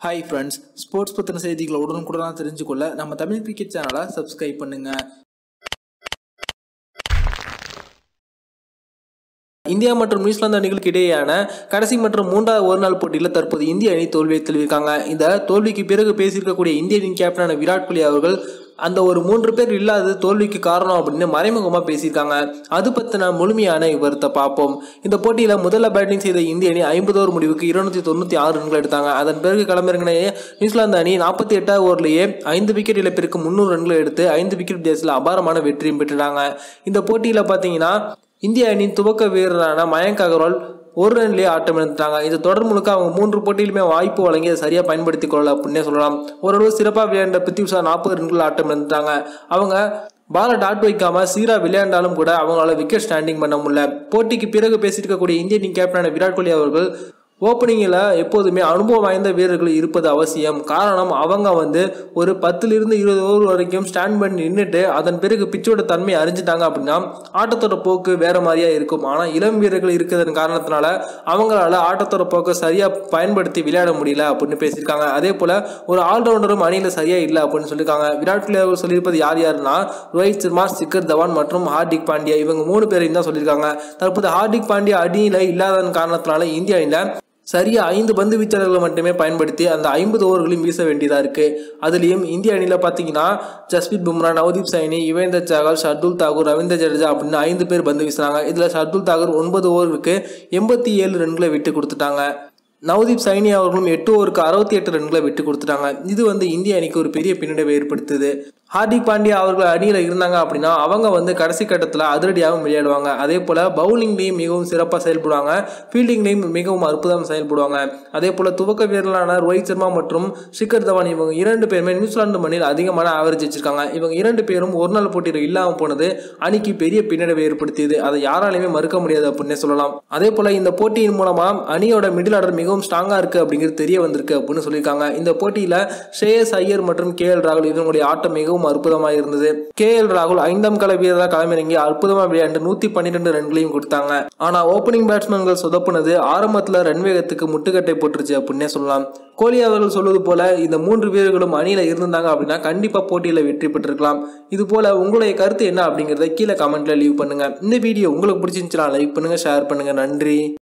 hi friends sports பற்றின செய்திகளை உடனுக்குடனாக தெரிஞ்சுக்கொள்ள நம்ம தமிழ் கிரிக்கெட் சேனலை சப்ஸ்கிரைப் பண்ணுங்க இந்தியா மற்றும் நியூசிலாந்து அணிகளுக்கு இடையேயான கடைசி மற்றும் மூன்றாவது ஒருநாள் போட்டியில் தற்போது இந்திய அணி தோல்வியை தழுவிருக்காங்க இந்த தோல்விக்கு பிறகு பேசியிருக்கக்கூடிய இந்திய அணியின் கேப்டனான விராட் கோலி அவர்கள் அந்த ஒரு மூன்று பேர் இல்லாதது தோல்விக்கு காரணம் அப்படின்னு மறைமுகமாக பேசியிருக்காங்க அது பற்றின முழுமையான விவரத்தை பார்ப்போம் இந்த போட்டியில் முதல்ல பேட்டிங் செய்த இந்திய அணி ஐம்பது ஓவர் முடிவுக்கு இருநூத்தி தொண்ணூற்றி ஆறு ரன்கள் எடுத்தாங்க அதன் பிறகு களமிறங்கின நியூசிலாந்து அணி நாற்பத்தி எட்டாவது ஓவர்லேயே ஐந்து விக்கெட் இழப்பிற்கு முந்நூறு ரன்கள் எடுத்து ஐந்து விக்கெட் வித்தியாசத்தில் அபாரமான வெற்றியும் பெற்றுட்டாங்க இந்த போட்டியில் பார்த்தீங்கன்னா இந்திய அணியின் துவக்க வீரரான மயங்க் அகர்வால் ஒரு ரன்லேயே ஆட்டம் இழந்துட்டாங்க இது தொடர் முழுக்க அவங்க மூன்று போட்டியிலுமே வாய்ப்பு வழங்கி அதை சரியாக பயன்படுத்திக் கொள்ளல அப்படின்னே சொல்லலாம் ஓரளவு சிறப்பாக விளையாண்ட பிருத்திவி ஷா நாற்பது ரன்கள் ஆட்டம் இழந்துட்டாங்க அவங்க பாலை டாட் வைக்காம சீரா விளையாண்டாலும் கூட அவங்களால விக்கெட் ஸ்டாண்டிங் பண்ண முடியல போட்டிக்கு பிறகு பேசிட்டு இருக்கக்கூடிய இந்திய டீம் கேப்டனான விராட் கோலி அவர்கள் ஓப்பனிங்கில் எப்போதுமே அனுபவம் வாய்ந்த வீரர்கள் இருப்பது அவசியம் காரணம் அவங்க வந்து ஒரு பத்துலேருந்து இருபது ஓவர் வரைக்கும் ஸ்டாண்ட் பண்ணி நின்றுட்டு அதன் பிறகு பிச்சோட தன்மை அறிஞ்சிட்டாங்க அப்படின்னா ஆட்டத்தோட போக்கு வேற மாதிரியா இருக்கும் ஆனால் இளம் வீரர்கள் இருக்கிறதன் காரணத்தினால அவங்களால ஆட்டத்தோட போக்கை சரியாக பயன்படுத்தி விளையாட முடியல அப்படின்னு பேசியிருக்காங்க அதே போல் ஒரு ஆல்ரவுண்டரும் அணியில் சரியா இல்லை அப்படின்னு சொல்லியிருக்காங்க விராட் கோலி அவர்கள் சொல்லியிருப்பது யார் யாருன்னா ரோஹித் சர்மா சிக்கர் தவான் மற்றும் ஹார்திக் பாண்டியா இவங்க மூணு பேரையும் தான் சொல்லியிருக்காங்க தற்போது ஹார்திக் பாண்டியா அணியில் இல்லாததன் காரணத்தினால இந்திய அணியில் சரியா ஐந்து பந்து வீச்சாளர்களை மட்டுமே பயன்படுத்தி அந்த ஐம்பது ஓவர்களையும் வீச வேண்டியதாக இருக்குது அதுலேயும் இந்திய அணியில் பார்த்தீங்கன்னா ஜஸ்பித் பும்ரா நவதீப் சைனி யுவேந்தர் சாகல் ஷர்துல் தாகூர் ரவீந்தர் ஜடேஜா அப்படின்னு ஐந்து பேர் பந்து வீசுனாங்க இதில் ஷர்துல் தாகூர் ஒன்பது ஓவருக்கு எண்பத்தி ஏழு ரன்களை விட்டு கொடுத்துட்டாங்க நவதீப் சைனி அவர்களும் எட்டு ஓவருக்கு அறுபத்தி எட்டு ரன்களை விட்டு கொடுத்துட்டாங்க இது வந்து இந்திய அணிக்கு ஒரு பெரிய பின்னடைவை ஏற்படுத்துது ஹார்திக் பாண்டியா அவர்கள் அணியில் இருந்தாங்க அப்படின்னா அவங்க வந்து கடைசி கட்டத்தில் அதிரடியாகவும் விளையாடுவாங்க அதே போல் பவுலிங்லேயும் மிகவும் சிறப்பாக செயல்படுவாங்க ஃபீல்டிங்லேயும் மிகவும் அற்புதமாக செயல்படுவாங்க அதே போல் துவக்க வீரர்களான ரோஹித் சர்மா மற்றும் ஷிகர் தவான் இவங்க இரண்டு பேருமே நியூசிலாந்து மண்ணில் அதிகமான ஆவரேஜ் வச்சிருக்காங்க இவங்க இரண்டு பேரும் ஒரு நாள் போட்டியில் இல்லாமல் போனது அணிக்கு பெரிய பின்னடைவை ஏற்படுத்தியது அதை யாராலையுமே மறுக்க முடியாது அப்படின்னே சொல்லலாம் அதே போல் இந்த போட்டியின் மூலமாக அணியோட மிடில் ஆர்டர் மிகவும் ஸ்ட்ராங்காக இருக்குது அப்படிங்கிறது தெரிய வந்திருக்கு அப்படின்னு சொல்லியிருக்காங்க இந்த போட்டியில் ஷேயஸ் ஐயர் மற்றும் கே எல் ராகுல் இதனுடைய ஆட்டம் மிகவும் அற்புதமாக இருந்தது கே எல் ராகுல் ஐந்தாம் கள வீரராக களமிறங்கி அற்புதமாக விளையாண்டு நூற்றி பன்னிரெண்டு ரன்களையும் கொடுத்தாங்க ஆனால் ஓப்பனிங் பேட்ஸ்மேன்கள் சொதப்புனது ஆரம்பத்தில் ரன் வேகத்துக்கு முட்டுக்கட்டை போட்டுருச்சு அப்படின்னே சொல்லலாம் கோலி அவர்கள் சொல்வது போல இந்த மூன்று வீரர்களும் அணியில் இருந்தாங்க அப்படின்னா கண்டிப்பாக போட்டியில் வெற்றி பெற்றிருக்கலாம் இது போல உங்களுடைய கருத்து என்ன அப்படிங்கிறத கீழே கமெண்ட்ல லீவ் பண்ணுங்க இந்த வீடியோ உங்களுக்கு பிடிச்சிருந்துச்சுன்னா லைக் பண்ணுங்க ஷேர் பண்ணுங்க நன்றி